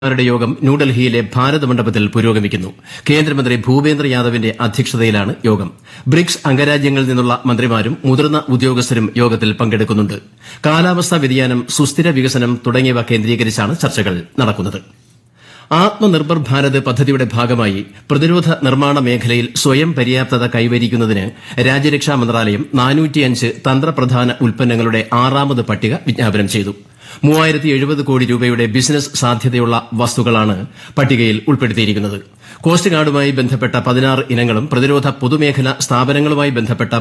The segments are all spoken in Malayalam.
മാരുടെ യോഗം ന്യൂഡൽഹിയിലെ ഭാരത് മണ്ഡപത്തിൽ പുരോഗമിക്കുന്നു കേന്ദ്രമന്ത്രി ഭൂപേന്ദ്ര യാദവിന്റെ അധ്യക്ഷതയിലാണ് യോഗം ബ്രിക്സ് അംഗരാജ്യങ്ങളിൽ നിന്നുള്ള മന്ത്രിമാരും മുതിർന്ന ഉദ്യോഗസ്ഥരും യോഗത്തിൽ പങ്കെടുക്കുന്നുണ്ട് കാലാവസ്ഥാ വ്യതിയാനം സുസ്ഥിര വികസനം തുടങ്ങിയവ കേന്ദ്രീകരിച്ചാണ് ചർച്ചകൾ നടക്കുന്നത് ആത്മനിർഭർ ഭാരത് പദ്ധതിയുടെ ഭാഗമായി പ്രതിരോധ നിർമ്മാണ മേഖലയിൽ സ്വയം പര്യാപ്തത കൈവരിക്കുന്നതിന് രാജ്യരക്ഷാ മന്ത്രാലയം തന്ത്രപ്രധാന ഉൽപ്പന്നങ്ങളുടെ ആറാമത് പട്ടിക വിജ്ഞാപനം ചെയ്തു കോടി രൂപയുടെ ബിസിനസ് സാധ്യതയുള്ള വസ്തുക്കളാണ് പട്ടികയിൽ ഉൾപ്പെടുത്തിയിരിക്കുന്നത് കോസ്റ്റ് ഗാർഡുമായി ബന്ധപ്പെട്ട പതിനാറ് ഇനങ്ങളും പ്രതിരോധ പൊതുമേഖലാ സ്ഥാപനങ്ങളുമായി ബന്ധപ്പെട്ട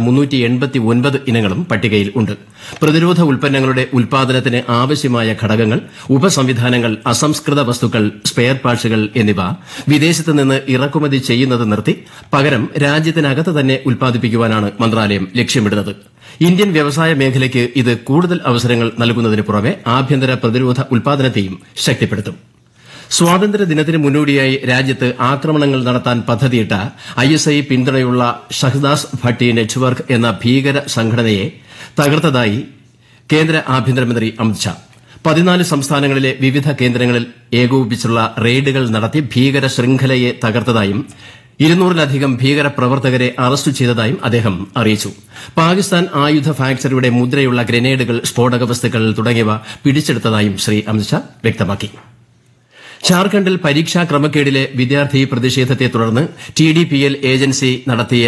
ഇനങ്ങളും പട്ടികയിൽ ഉണ്ട് പ്രതിരോധ ഉൽപ്പന്നങ്ങളുടെ ഉൽപാദനത്തിന് ആവശ്യമായ ഘടകങ്ങൾ ഉപസംവിധാനങ്ങൾ അസംസ്കൃത വസ്തുക്കൾ സ്പെയർ പാർട്സുകൾ എന്നിവ വിദേശത്ത് നിന്ന് ഇറക്കുമതി ചെയ്യുന്നത് നിർത്തി പകരം രാജ്യത്തിനകത്ത് തന്നെ ഉൽപ്പാദിപ്പിക്കുവാനാണ് മന്ത്രാലയം ലക്ഷ്യമിടുന്നത് ഇന്ത്യൻ വ്യവസായ മേഖലയ്ക്ക് ഇത് കൂടുതൽ അവസരങ്ങൾ നൽകുന്നതിന് പുറമെ ആഭ്യന്തര പ്രതിരോധ ഉൽപ്പാദനത്തെയും ശക്തിപ്പെടുത്തും സ്വാതന്ത്ര്യദിനത്തിന് മുന്നോടിയായി രാജ്യത്ത് ആക്രമണങ്ങൾ നടത്താൻ പദ്ധതിയിട്ട ഐഎസ്ഐ പിന്തുണയുള്ള ഷഹ്ദാസ് ഭട്ടി നെറ്റ്വർക്ക് എന്ന ഭീകര സംഘടനയെ തകർത്തതായി കേന്ദ്ര ആഭ്യന്തരമന്ത്രി അമിത്ഷാ പതിനാല് സംസ്ഥാനങ്ങളിലെ വിവിധ കേന്ദ്രങ്ങളിൽ ഏകോപിപ്പിച്ചുള്ള റെയ്ഡുകൾ നടത്തി ഭീകര ശൃംഖലയെ തകർത്തതായും ഇരുന്നൂറിലധികം ഭീകരപ്രവർത്തകരെ അറസ്റ്റ് ചെയ്തതായും അദ്ദേഹം അറിയിച്ചു പാകിസ്ഥാൻ ആയുധ ഫാക്ടറിയുടെ മുദ്രയുള്ള ഗ്രനേഡുകൾ സ്ഫോടക വസ്തുക്കൾ തുടങ്ങിയവ പിടിച്ചെടുത്തതായും ശ്രീ അമിത്ഷാ വ്യക്തമാക്കി ഝാർഖണ്ഡിൽ പരീക്ഷാ ക്രമക്കേടിലെ വിദ്യാർത്ഥി പ്രതിഷേധത്തെ തുടർന്ന് ടിഡിപിഎൽ ഏജൻസി നടത്തിയ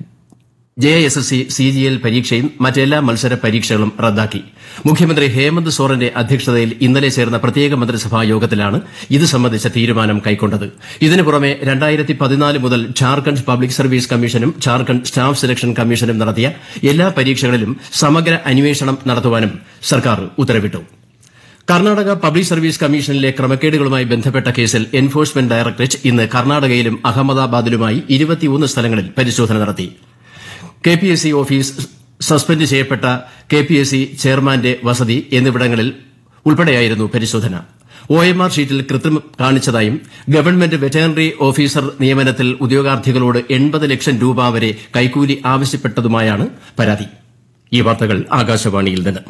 ജെഎസ്എസ്സി സിജിഎൽ പരീക്ഷയും മറ്റെല്ലാ മത്സര പരീക്ഷകളും റദ്ദാക്കി മുഖ്യമന്ത്രി ഹേമന്ത് സോറന്റെ അധ്യക്ഷതയിൽ ഇന്നലെ ചേർന്ന പ്രത്യേക മന്ത്രിസഭാ യോഗത്തിലാണ് ഇത് സംബന്ധിച്ച തീരുമാനം കൈക്കൊണ്ടത് ഇതിനു പുറമെ മുതൽ ഝാർഖണ്ഡ് പബ്ലിക് സർവീസ് കമ്മീഷനും ഝാർഖണ്ഡ് സ്റ്റാഫ് സെലക്ഷൻ കമ്മീഷനും നടത്തിയ എല്ലാ പരീക്ഷകളിലും സമഗ്ര അന്വേഷണം നടത്തുവാനും സർക്കാർ ഉത്തരവിട്ടു കർണാടക പബ്ലിക് സർവീസ് കമ്മീഷനിലെ ക്രമക്കേടുകളുമായി ബന്ധപ്പെട്ട കേസിൽ എൻഫോഴ്സ്മെന്റ് ഡയറക്ടറേറ്റ് ഇന്ന് കർണാടകയിലും അഹമ്മദാബാദിലുമായി സ്ഥലങ്ങളിൽ പരിശോധന നടത്തി കെപിഎസ്സി ഓഫീസ് സസ്പെൻഡ് ചെയ്യപ്പെട്ട കെപിഎസ്സി ചെയർമാന്റെ വസതി എന്നിവിടങ്ങളിൽ ഉൾപ്പെടെയായിരുന്നു പരിശോധന ഒഎംആർ ഷീറ്റിൽ കൃത്രിമം കാണിച്ചതായും ഗവൺമെന്റ് വെറ്ററിനറി ഓഫീസർ നിയമനത്തിൽ ഉദ്യോഗാർത്ഥികളോട് എൺപത് ലക്ഷം രൂപ വരെ കൈക്കൂലി ആവശ്യപ്പെട്ടതുമായാണ് പരാതി ഈ വാർത്തകൾ ആകാശവാണിയിൽ നിന്ന്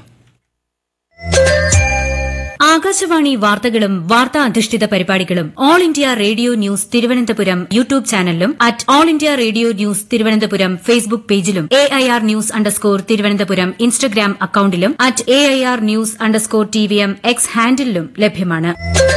ആകാശവാണി വാർത്തകളും വാർത്താ അധിഷ്ഠിത പരിപാടികളും All India Radio news Thiruvananthapuram YouTube ചാനലിലും at All India Radio news Thiruvananthapuram Facebook പേജിലും A I R news underscore Thiruvananthapuram Instagram അക്കൌണ്ടിലും at A I R news underscore T V M X ഹാൻഡിലും ലഭ്യമാണ്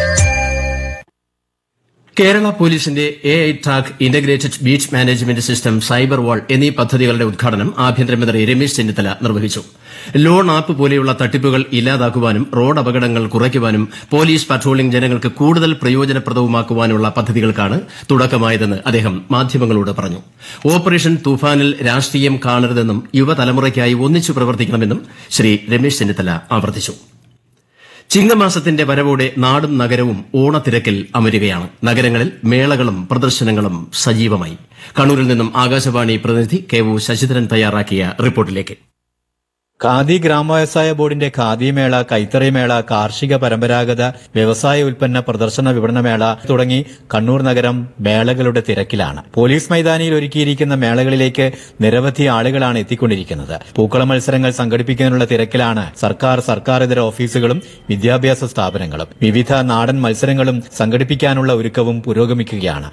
കേരള പോലീസിന്റെ A I talk integrated beach management system cyber wall എന്നീ പദ്ധതികളുടെ ഉദ്ഘാടനം ആഭ്യന്തരമന്ത്രി രമേശ് ചെന്നിത്തല നിർവഹിച്ചു ലോൺ ആപ്പ് പോലെയുള്ള തട്ടിപ്പുകൾ ഇല്ലാതാക്കുവാനും റോഡ് അപകടങ്ങൾ കുറയ്ക്കുവാനും പോലീസ് പട്രോളിംഗ് ജനങ്ങൾക്ക് കൂടുതൽ പ്രയോജനപ്രദവുമാക്കുവാനുള്ള പദ്ധതികൾക്കാണ് തുടക്കമായതെന്ന് അദ്ദേഹം മാധ്യമങ്ങളോട് പറഞ്ഞു ഓപ്പറേഷൻ തൂഫാനിൽ രാഷ്ട്രീയം കാണരുതെന്നും യുവതലമുറയ്ക്കായി ഒന്നിച്ചു പ്രവർത്തിക്കണമെന്നും ശ്രീ രമേശ് ചെന്നിത്തല ആവർത്തിച്ചു ചിങ്ങമാസത്തിന്റെ വരവോടെ നാടും നഗരവും ഓണത്തിരക്കിൽ അമരുകയാണ് നഗരങ്ങളിൽ മേളകളും പ്രദർശനങ്ങളും സജീവമായി കണ്ണൂരിൽ നിന്നും ആകാശവാണി പ്രതിനിധി കെ ഒ ശശിധരൻ തയ്യാറാക്കിയ റിപ്പോർട്ടിലേക്ക് ഖാദി ഗ്രാമവ്യവസായ ബോർഡിന്റെ ഖാദി മേള കൈത്തറി മേള കാർഷിക പരമ്പരാഗത വ്യവസായ ഉൽപ്പന്ന പ്രദർശന വിപണന മേള തുടങ്ങി കണ്ണൂർ നഗരം മേളകളുടെ തിരക്കിലാണ് പോലീസ് മൈതാനിയിൽ ഒരുക്കിയിരിക്കുന്ന മേളകളിലേക്ക് നിരവധി ആളുകളാണ് എത്തിക്കൊണ്ടിരിക്കുന്നത് പൂക്കള മത്സരങ്ങൾ സംഘടിപ്പിക്കുന്നതിനുള്ള തിരക്കിലാണ് സർക്കാർ സർക്കാരിതര ഓഫീസുകളും വിദ്യാഭ്യാസ സ്ഥാപനങ്ങളും വിവിധ നാടൻ മത്സരങ്ങളും സംഘടിപ്പിക്കാനുള്ള ഒരുക്കവും പുരോഗമിക്കുകയാണ്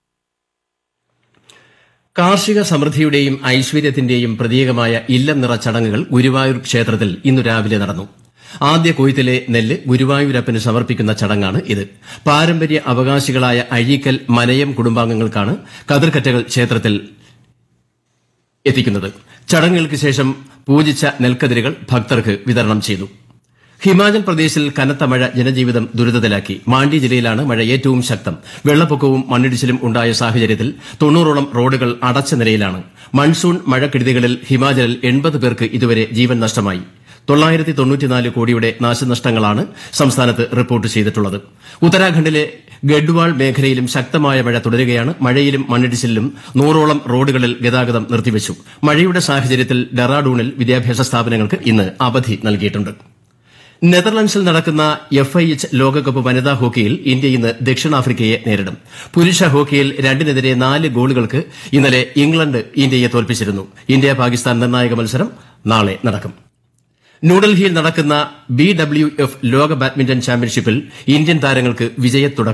കാർഷിക സമൃദ്ധിയുടെയും ഐശ്വര്യത്തിന്റെയും പ്രതീകമായ ഇല്ലം നിറ ചടങ്ങുകൾ ഗുരുവായൂർ ക്ഷേത്രത്തിൽ ഇന്നു രാവിലെ നടന്നു ആദ്യ കൊയ്ത്തിലെ നെല്ല് ഗുരുവായൂരപ്പന് സമർപ്പിക്കുന്ന ചടങ്ങാണ് ഇത് പാരമ്പര്യ അവകാശികളായ അഴീക്കൽ മനയം കുടുംബാംഗങ്ങൾക്കാണ് കതിർക്കറ്റകൾ ക്ഷേത്രത്തിൽ എത്തിക്കുന്നത് ചടങ്ങുകൾക്ക് ശേഷം പൂജിച്ച നെൽക്കതിരുകൾ ഭക്തർക്ക് വിതരണം ചെയ്തു ഹിമാചൽ പ്രദേശിൽ കനത്ത മഴ ജനജീവിതം ദുരിതത്തിലാക്കി മാണ്ഡി ജില്ലയിലാണ് മഴ ഏറ്റവും ശക്തം വെള്ളപ്പൊക്കവും മണ്ണിടിച്ചിലും ഉണ്ടായ സാഹചര്യത്തിൽ തൊണ്ണൂറോളം റോഡുകൾ അടച്ച നിലയിലാണ് മൺസൂൺ മഴക്കെടുതികളിൽ ഹിമാചലിൽ എൺപത് പേർക്ക് ഇതുവരെ ജീവൻ നഷ്ടമായി തൊള്ളായിരത്തി തൊണ്ണൂറ്റിനാല് കോടിയുടെ നാശനഷ്ടങ്ങളാണ് സംസ്ഥാനത്ത് റിപ്പോർട്ട് ചെയ്തിട്ടുള്ളത് ഉത്തരാഖണ്ഡിലെ ഗഡ്വാൾ മേഖലയിലും ശക്തമായ മഴ തുടരുകയാണ് മഴയിലും മണ്ണിടിച്ചിലിലും നൂറോളം റോഡുകളിൽ ഗതാഗതം നിർത്തിവച്ചു മഴയുടെ സാഹചര്യത്തിൽ ഡെറാഡൂണിൽ വിദ്യാഭ്യാസ സ്ഥാപനങ്ങൾക്ക് ഇന്ന് അവധി നൽകിയിട്ടുണ്ട് നെതർലൻഡ്സിൽ നടക്കുന്ന എഫ് ഐ എച്ച് ലോകകപ്പ് വനിതാ ഹോക്കിയിൽ ഇന്ത്യ ഇന്ന് ദക്ഷിണാഫ്രിക്കയെ നേരിടും പുരുഷ ഹോക്കിയിൽ രണ്ടിനെതിരെ നാല് ഗോളുകൾക്ക് ഇന്നലെ ഇംഗ്ലണ്ട് ഇന്ത്യയെ തോൽപ്പിച്ചിരുന്നു ഇന്ത്യ പാകിസ്ഥാൻ നിർണായക മത്സരം നാളെ നടക്കും ന്യൂഡൽഹിയിൽ നടക്കുന്ന ബി ഡബ്ല്യു എഫ് ലോക ബാഡ്മിന്റൺ ചാമ്പ്യൻഷിപ്പിൽ ഇന്ത്യൻ താരങ്ങൾക്ക് വിജയത്തുടക്കം